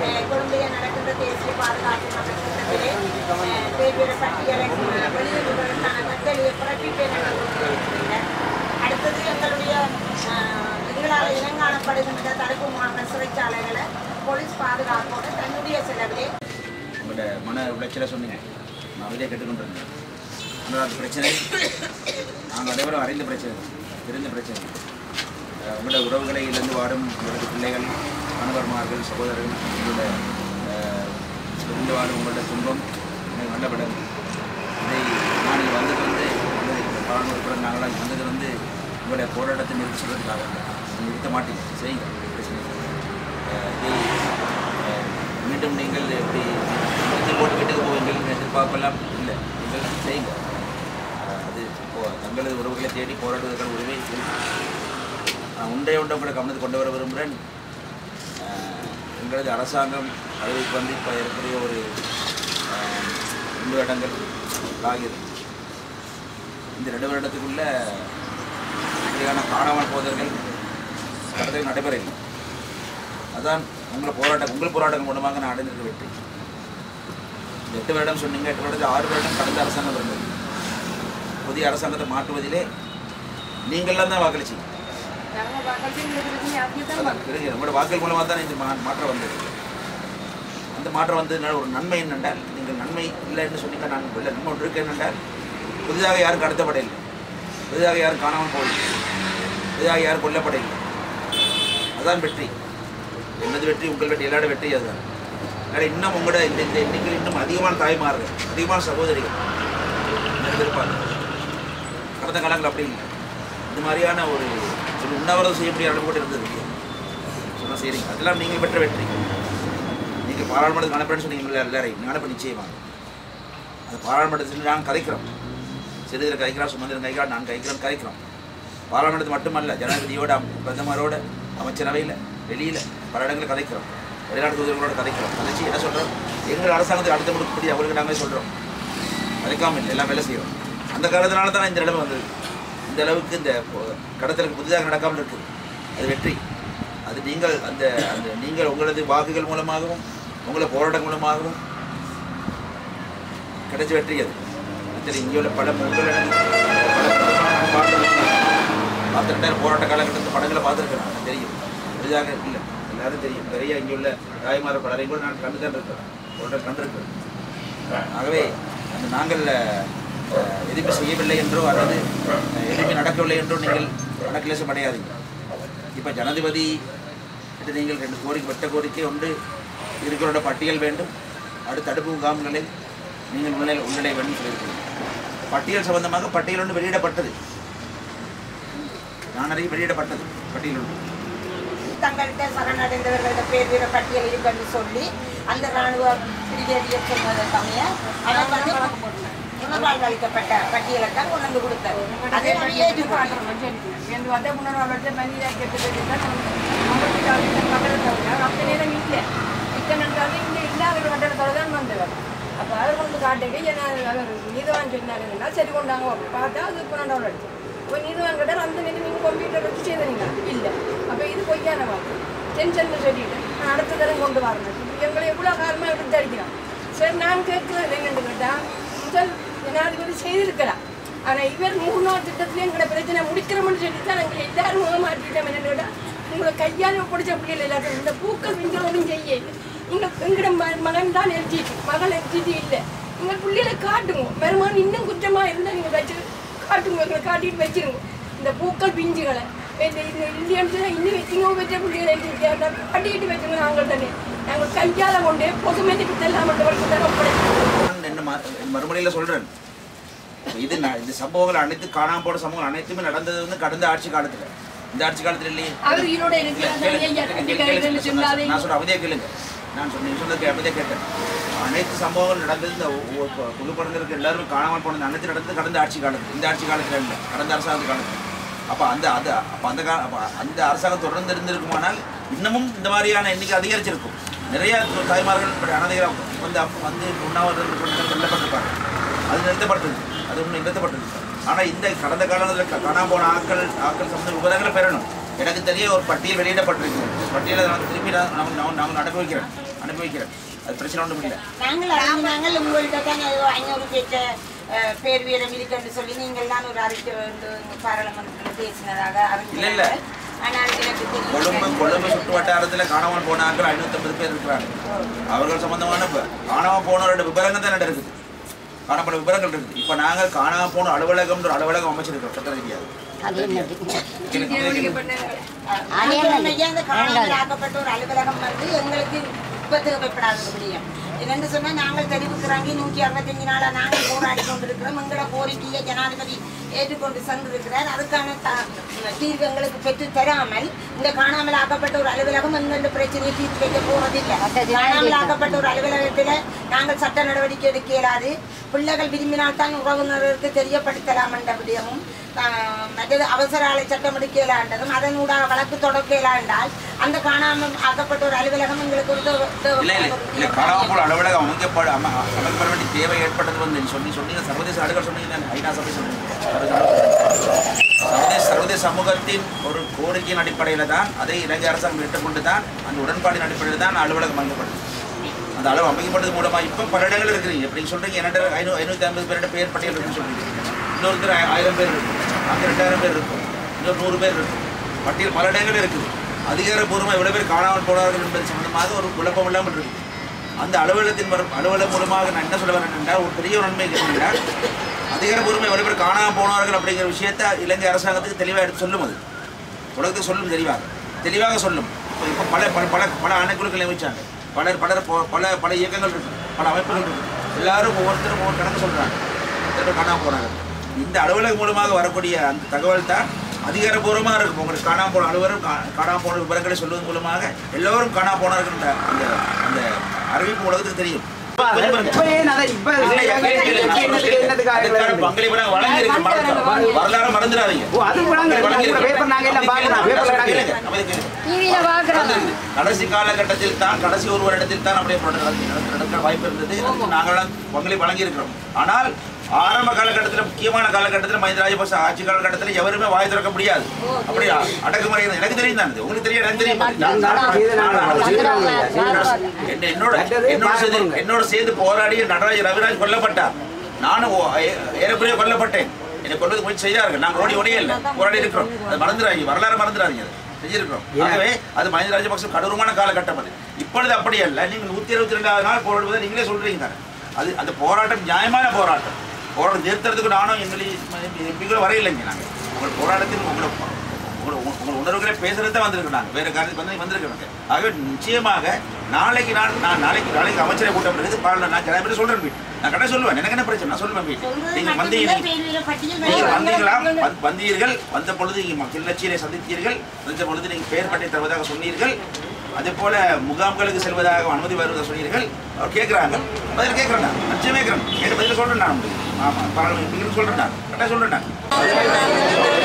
அஹ், கொழும்பிலே நடக்கின்ற தேசிய பாதுகாப்பு மன்ற கூட்டத்திலே அஹ், பேர் வீர பட்டியலை அஹ், வெளியிடுவதற்கான கட்டளையை பிறப்பிப்பேன் என்று கூறியிருக்கின்றனர். அடுத்தது எங்களுடைய அஹ், எங்களால் இனங்காணப்படுகின்ற தடுப்பு முகாம் சிறைச்சாலைகளை போலீஸ் பாதுகாப்போடு தன்னுடைய செலவிலே உங்களோட மன உளைச்சலை சொன்னீங்க நான் இதை கேட்டுக்கொண்டிருந்தேன் ஆனால் அந்த பிரச்சனை நாங்கள் அனைவரும் அறிந்த பிரச்சனை தெரிந்த பிரச்சனை அஹ் உங்களோட உறவுகளை இழந்து வாடும் உங்களது பிள்ளைகள் கணவர்மார்கள் சகோதரர்கள் உங்களோட அஹ், இருந்து வாடும் உங்களோட துன்பம் எனக்கு நல்லபடம் இதை நான் இங்கே வந்தது வந்து வந்தது பாடல் கூட நாங்களாம் வந்தது வந்து உங்களுடைய போராட்டத்தை நிறுத்தி சொல்கிறதுக்காக இல்லை. நீங்க நிறுத்த மாட்டீங்க செய்யுங்க பிரச்சனை இல்லை. அஹ் இதை அஹ், மீண்டும் நீங்கள் எப்படி நீங்கள் போட்டு வீட்டுக்கு போவீங்கள் எதிர்பார்ப்பெல்லாம் இல்லை நீங்கள் செய்யுங்க அஹ் அது இப்போ தங்களது உறவுகளை தேடி போராடுவதற்கான உரிமை இருக்கு. நான் உண்டை உண்டை கூட கவனத்துக்கு கொண்டு வர விரும்புகிறேன் அஹ், எங்களது அரசாங்கம் அறிவிப்பு வந்து இப்போ இருக்கக்கூடிய ஒரு அஹ், ரெண்டு வருடங்கள் ஆகிறது இந்த ரெண்டு வருடத்துக்குள்ள இப்படியான காணாமல் போதல்கள் கடத்தல் நடைபெறவில்லை அதான் உங்களை போராட்டம் உங்கள் போராட்டம் மூலமாக நான் அடைந்திருக்க வெற்றி இந்த எட்டு வருடம் சொன்னீங்க எட்டு வருடத்தில் ஆறு வருடம் கடந்த அரசாங்கம் இருந்தது புதிய அரசாங்கத்தை மாற்றுவதிலே நீங்கள்லாம் தான் வாக்களிச்சீங்க அதான் பிறகு நம்மளோட வாக்கள் மூலமாக தான் இந்த மா- மாற்றம் வந்தது அந்த மாற்றம் வந்ததுனால ஒரு நன்மை என்னென்றால் நீங்கள் நன்மை இல்லைன்னு சொன்னீங்க நான் இல்லை நன்மை ஒன்று இருக்கு என்னென்றால் புதிதாக யாரும் கடத்தப்படவில்லை புதிதாக யாரும் காணாமல் போகவில்லை புதிதாக யாரும் கொல்லப்படவில்லை அதான் வெற்றி எனது வெற்றி உங்கள் வெற்றி எல்லாரோட வெற்றி அதுதான் அதனால் இன்னும் உங்களோட இந்த இந்த எண்ணிக்கையில் இன்னும் அதிகமான தாய்மார்கள் அதிகமான சகோதரிகள் இருப்பாங்க கடந்த காலங்கள் அப்படி இல்லை இந்த மாதிரியான ஒரு சொல்லி உண்ணாவிரதம் செய்யக்கூடிய அளவு கூட இருந்தது சொன்னால் சரிங்க அதெல்லாம் நீங்கள் பெற்ற வெற்றி நீங்கள் பாராளுமன்றத்துக்கு அனுப்புறேன்னு சொன்னீங்க எல்லாரையும் நீங்கள் அனுப்ப நிச்சயமாக அது பாராளுமன்றத்தில் நாங்கள் கதைக்கிறோம் சிறிதர் கதைக்கிறோம் சுமந்திரன் கதைக்கிறோம் நான் கதைக்கிறோம் கதைக்கிறோம் பாராளுமன்றத்தில் மட்டுமல்ல ஜனாதிபதியோட அம்- பிரதமரோட அமைச்சரவையில் வெளியில் பல இடங்களில் கதைக்கிறோம் வெளிநாட்டு தூதர்களோட கதைக்கிறோம் கதைச்சு என்ன சொல்கிறோம் எங்கள் அரசாங்கத்துக்கு அடுத்த முடிக்கப்படி அவங்களுக்கு நாங்களே சொல்கிறோம் கதைக்காம இல்லை எல்லாம் வேலை செய்கிறோம் அந்த காரணத்தினால தான் இந்த நிலைமை வந்தது இந்த அளவுக்கு இந்த பொ- கடத்தலுக்கு புதிதாக நடக்காமல் இருக்குது அது வெற்றி அது நீங்கள் அந்த அந்த நீங்கள் உங்களது வாக்குகள் மூலமாகவும் உங்களை போராட்டம் மூலமாகவும் கிடைச்ச வெற்றி அது சரி இங்கே உள்ள பல உங்கள் பார்த்துருக்கேன் போராட்ட காலகட்டத்தில் படங்களை பார்த்துருக்கேன் எனக்கு தெரியும் புதிதாக இல்லை எல்லாரும் தெரியும் நிறைய இங்கே உள்ள தாய்மார பலரையும் கூட நான் கண்டு தான் இருக்கிறேன் போராட்டம் கண்டிருக்கிறேன் ஆகவே அந்த நாங்கள் அஹ், எதுவுமே செய்யவில்லை என்றோ அல்லது அஹ், எதுவுமே நடக்கவில்லை என்றோ நீங்கள் மனக்கிலேசம் அடையாதீங்க இப்போ ஜனாதிபதி கிட்ட நீங்கள் ரெண்டு கோரிக்கை வெட்ட கோரிக்கை ஒன்று இருக்கிறோட பட்டியல் வேண்டும் அடுத்து தடுப்பு முகாம்களில் நீங்கள் உள்ளே உள்ளடை வேண்டும் சொல்லியிருக்கீங்க பட்டியல் சம்பந்தமாக பட்டியல் ஒன்று வெளியிடப்பட்டது நான் அறிய வெளியிடப்பட்டது பட்டியல் ஒன்று தங்கள்கிட்ட சரணடைந்தவர்களோட பேர் வீர பட்டியல் இருக்குன்னு சொல்லி அந்த ராணுவ பிரிகேடியர் சொன்னதற்காக அவன் வந்து புனர்வாழ்வு அளிக்கப்பட்ட பட்டியலை தான் கொண்டு வந்து கொடுத்தாரு அதே வழியே இது பண்ணி. ಎಂದು ಅದೇ ಪುನರಾವರ್ತೆ ಬಂದಿದೆ ಕೆಟ್ಟದಿಲ್ಲ ಮಕ್ಕಳ ಹತ್ತು ನೇರ ಇಲ್ಲೇ ಇತ್ತನಂತಾದ್ರೆ ಇಲ್ಲಿ ಇಲ್ಲ ಅವರು ಮಟ್ಟದ ತೊಳೆதான் வந்தவர் அப்போ அவர் கொண்டு காட்டுக்கு என்ன அவர் நீதவான் சொன்னாருன்னா சரி கொண்டாங்க பார்த்தா அது புனராவல் அடிச்சு இப்போ நீதவான் கிட்ட அந்த நேரம் நீங்கள் கம்ப்யூட்டர் வச்சு செய்தீங்க இல்லை அப்போ இது பொய்யான வாக்கு டென்ஷன் சொல்லிட்டு நான் அடுத்த தரம் கொண்டு வரணும் எங்களை எவ்வளோ காலமாக எடுத்து அடிக்கிறான் சரி நான் கேட்குறது என்னென்னு கேட்டால் முதல் ஜனாதிபதி செய்திருக்கலாம் ஆனால் இவர் மூணாவது திட்டத்துல எங்களை பிரச்சனை முடிக்கிறோம்னு சொல்லி தான் நாங்கள் எல்லாரும் ஏமாற்றிட்டோம் என்னோட உங்களை கையால் பிடிச்ச பிள்ளைகள் எல்லாத்தையும் இந்த பூக்கள் விஞ்சலோடும் செய்ய எங்கள் எங்களோட ம மகன் தான் எரிச்சிட்டு மகள் எரிச்சிட்டு இல்லை எங்கள் பிள்ளைகளை காட்டுங்க வருமானம் இன்னும் குற்றமாக இருந்தால் நீங்கள் வச்சு காட்டுங்க எங்களை காட்டிட்டு வச்சிருங்க இந்த பூக்கள் பிஞ்சுகளை இந்த இந்த இல்லைன்னு இன்னும் எத்தனையோ பெற்ற பிள்ளைகளை எழுதியிருக்காங்க காட்டிட்டு வச்சுங்க நாங்கள் தானே நாங்கள் கையால் கொண்டு பொதுமதிப்பு தெல்லாம் மட்டும் தான் ஒப்படைக்கிறோம் நான் என்ன மா- மறுமொழியில் சொல்கிறேன் இது ந- இந்த சம்பவங்கள் அனைத்து காணாம போன சம்பவங்கள் அனைத்துமே நடந்தது வந்து கடந்த ஆட்சி காலத்தில் இந்த ஆட்சி காலத்தில் இல்லையே அவர் ஈரோட இருக்கிறார் கேளுங்க, ஐயா, கேளுங்க, கட்டி கேளுங்க, கைகள் கேளுங்க. சொல்லாதீங்க. நான் சொல்ற அமைதியாக கேளுங்க நான் சொன்ன நீங்க சொன்னதுக்கு அமைதியாக கேட்டேன் அனைத்து சம்பவங்கள் நடந்தது இந்த புதுப்படங்களுக்கு எல்லாரும் காணாமல் போனது அனைத்து நடந்தது கடந்த ஆட்சி காலத்தில் இந்த ஆட்சி காலத்தில் இல்லை கடந்த அரசாங்க காலத்தில் அப்போ அந்த அது அப்போ அந்த கா அப்போ அந்த அரசாங்கம் தொடர்ந்து இருந்திருக்குமானால் இன்னமும் இந்த மாதிரியான எண்ணிக்கை அதிகரிச்சிருக்கும் நிறைய தாய்மார்கள் இப்படி அனாதைகளாக வந்து அப்ப வந்து உண்ணாவிரதம் கொண்டு கொல்லப்பட்டிருப்பாங்க அது நிறுத்தப்பட்டது அது ஒன்று நிறுத்தப்பட்டது ஆனால் இந்த கடந்த காலங்களில் கா- காணாம போன ஆட்கள் ஆட்கள் சம்பந்த விவரங்களை பெறணும் எனக்கு தெரிய ஒரு பட்டியல் வெளியிடப்பட்டிருக்கு பட்டியலை நான் திருப்பி நான் நான் நான் நான் அனுப்பி வைக்கிறேன் அனுப்பி அனுபவிக்கிறேன் அது பிரச்சனை ஒன்றும் இல்லை நாங்கள் அறிந்து நாங்கள் உங்கள்கிட்ட தான் ஏதோ ஐநூறு பேச்ச அஹ், பேர் வீரம் இருக்குன்னு சொல்லி நீங்கள் தான் ஒரு அறிக்கை வந்து இங்க பாராளுமன்றத்தில் பேசினதாக இல்ல, இல்ல. அறிஞர்கள் ஆனால் எனக்கு கொழும்பு தெரியல கொழும்பு சுற்று வட்டாரத்தில் காணாமல் போனார்கள் ஐநூற்றம்பது பேர் இருக்கிறாங்க அவர்கள் சம்பந்தமான இப்ப காணாமல் போனவரோட விவரங்கள் தான் இருக்குது காணப்பட விவரங்கள் இருக்குது இப்போ நாங்கள் காணாமல் போன அலுவலகம்ன்ற ஒரு அலுவலகம் அமைச்சிருக்கோம் சட்ட ரீதியாக அது என்னது எனக்கு இது- அதே மாதிரி. அந்த காணாமல் ஆக்கப்பட்ட ஒரு அலுவலகம் வந்து எங்களுக்கு இப்ப தேவைப்படாத முடியும் என்னென்னு சொன்னா நாங்கள் தெரிவிக்கிறாங்க நூற்றி அறுபத்தஞ்சு நாளா நாங்கள் போராடி கொண்டிருக்கிறோம் எங்களோட கோரிக்கையை ஜனாதிபதி ஏற்றுக்கொண்டு சென்றிருக்கிறார் அதுக்கான த- தீர்வு எங்களுக்கு பெற்று தராமல் இந்த காணாமல் ஆக்கப்பட்ட ஒரு அலுவலகம் எங்களோட பிரச்சனையை தீர்த்து வைக்க போறதில்லை காணாமல் ஆக்கப்பட்ட ஒரு அலுவலகத்தில் நாங்கள் சட்ட நடவடிக்கை எடுக்க இயலாது பிள்ளைகள் விரும்பினால் தான் உறவினருக்கு தெரியப்படுத்தலாம் என்ற விடயமும் ஆஹ், மற்றது அவசர ஆலை சட்டம் எடுக்கலாண்டதும் அதன் ஊடாக வழக்கு தொடக்கலாண்டால் அந்த காணாமல் ஆக்கப்பட்ட ஒரு அலுவலகம் எங்களுக்கு ஒரு தேவை- இல்ல இல்ல இல்ல தேவைப்படும். காணாமல் போன அலுவலகம் அமைக்கப்பட அம- அமைக்கப்பட வேண்டிய தேவை ஏற்பட்டது வந்து நீ சொல்லி சொன்னீங்க சர்வதேச நாடுகள் சொன்னீங்க தானே? ஐநா சபை சொன்னீங்க சர்வதேச சர்வதேச சமூகத்தின் ஒரு கோரிக்கையின் அடிப்படையில் தான் அதை இலங்கை அரசாங்கம் ஏற்றுக்கொண்டு தான் அந்த உடன்பாட்டின் அடிப்படையில் தான் அலுவலகம் அமைக்கப்பட்டது அந்த அளவு அமைக்கப்பட்டது மூலமா இப்போ பல இடங்கள் இருக்கிறீங்க இப்போ நீங்கள் சொல்றீங்க என்னட்ட ஐநூ ஐநூற்றி ஐம்பது பேரோட பேர் பட்டியல் இருக்குன்னு சொல்றீங்க இன்னொருத்தர் ஆய- ஆயிரம் பேர் இருக்கும் அங்கே ரெண்டாயிரம் பேர் இருக்கும் இன்னொரு நூறு பேர் இருக்கும் பட்டியல் பல இடங்கள் இருக்குது அதிகாரப்பூர்வமாக எவ்வளோ பேர் காணாமல் போனார்கள் என்பது சம்பந்தமாக ஒரு குழப்பம் இல்லாமல் இருக்குது அந்த அலுவலகத்தின் வரும் அலுவலகம் மூலமாக நான் என்ன சொல்ல வரேன் என்றால் ஒரு பெரிய ஒரு நன்மை என்னென்றால் அதிகாரப்பூர்வமாக எவ்வளோ பேர் காணாமல் போனார்கள் அப்படிங்கிற விஷயத்தை இலங்கை அரசாங்கத்துக்கு தெளிவாக எடுத்து சொல்லும் அது உலகத்துக்கு சொல்லும் தெளிவாக தெளிவாக சொல்லும் இப்போ இப்போ பல பல பல பல அணைக்குழுக்கள் நியமிச்சாங்க பலர் பலர் போ- பல பல இயக்கங்கள் இருக்கு பல அமைப்புகள் இருக்கு எல்லாரும் ஒவ்வொருத்தரும் ஒவ்வொரு கணக்கு சொல்கிறாங்க திரும்ப காணாமல் போனாங்க இந்த அலுவலகம் மூலமாக வரக்கூடிய அந்த தகவல் தான் அதிகாரப்பூர்வமாக இருக்கும் உங்களுக்கு காணாமல் போன அலுவலரும் கா- காணாமல் போன விவரங்களை சொல்வதன் மூலமாக எல்லோரும் காணாமல் போனார்கள் என்ற அந்த அந்த அறிவிப்பு உலகத்துக்கு தெரியும் கொஞ்சம் பாருங்க. இப்ப ஏன் அதை இப்ப இல்லையா, கேள்வி கேளுங்க. நான் என்னத்துக்கு என்னத்துக்காக அதுக்கான பங்களிப்பு நாங்க வழங்கியிருக்கோம். மறந்துடாதீங்க. வரலாறு மறந்துடாதீங்க. ஓ அது விளங்க வழங்கியிருக்கோம். பேப்பர் நாங்க எல்லாம் பார்க்கலாம் பேப்பர்ல கேளுங்க, நாங்க அமைதி கேளுங்க. டிவியில பாக்குறோம் நடந்திருக்குது. கடைசி காலகட்டத்தில் தான் கடைசி ஒரு வருடத்தில் தான் அப்படியே போராட்டம் நடந்து- நடந்து- நடக்க வாய்ப்பு இருந்தது அதுக்கு நாங்களாம் பங்களிப்பு வழங்கியிருக்கிறோம் ஆனால் ஆரம்ப காலகட்டத்தில் முக்கியமான காலகட்டத்தில் மஹிந்த ராஜபக்ச ஆட்சி காலகட்டத்தில் எவருமே வாய் திறக்க முடியாது அப்படி அடக்குமுறை இருந்தது. எனக்கு தெரியும் தான் இது. உங்களுக்கு தெரியும் எனக்கு தெரியும் நான் நான் இது நான் நான் வந்துடுவாங்க. என்ன- என்னோட என்னோட சேர்ந்து என்னோட சேர்ந்து போராடி நடராஜ் ரவிராஜ் கொல்லப்பட்டார் நானும் ஓ- ஏ- ஏறக்குறைய கொல்லப்பட்டேன் என்னை கொல்வது முயற்சி செய்தார்கள் நாங்கள் ஓடி ஓடியே இல்லை போராடி இருக்கிறோம் அது மறந்துடாதீங்க வரலாறு மறந்துடாதீங்க அது செஞ்சிருக்கிறோம் ஆகவே அது மஹிந்த ராஜபக்ச கடூரமான காலகட்டம் அது இப்பொழுது அப்படி அல்ல நீங்கள் நூற்றி இருபத்தி ரெண்டாவது நாள் போராடுவதை நீங்களே சொல்றீங்க தானே அது அந்த போராட்டம் நியாயமான போராட்டம் போராட்டம் நிறுத்துறதுக்கு நானும் எங்களை எம்பிகளும் வரையில்லைங்க நாங்கள் உங்கள் போராட்டத்தில் உங்களை உங்களோட உங்க- உங்க உணர்வுகளை பேசுறது தான் வந்திருக்கிறாங்க வேற காரியத்துக்கு வந்து வந்திருக்கிறாங்க ஆகவே நிச்சயமாக நாளைக்கு நான் நான் நாளைக்கு நாளைக்கு அமைச்சரை கூட்டம் இருக்குது பாருங்க நான் ஜனாதிபதி சொல்றேன் வீட்டு நான் கடை சொல்லுவேன் எனக்கு என்ன பிரச்சனை நான் சொல்லுவேன் வீட்டு சொல்றது நீங்க மட்டுமில்லை, வந்தீங்க பேர் வீர பட்டியல் நீங்கள் வெளியே வந்தீர்களா வந்- வந்தீர்கள் வந்த பொழுது நீங்கள் கிளர்ச்சியிலே சந்தித்தீர்கள் சந்தித்த பொழுது நீங்கள் பெயர் பட்டை தருவதாக சொன்னீர்கள் அதே போல முகாம்களுக்கு செல்வதாக அனுமதி வருவதாக சொன்னீர்கள் அவர் கேட்குறாங்க பதில் கேட்குறேன் நான் நிச்சயம் கேட்குறேன் கேட்ட பதில் சொல்கிறேன் நான் உங்களுக்கு ஆமாம் பரவாயில்ல சொல்கிறேன் நான் கரெக்டாக சொல்கிறேன் நான்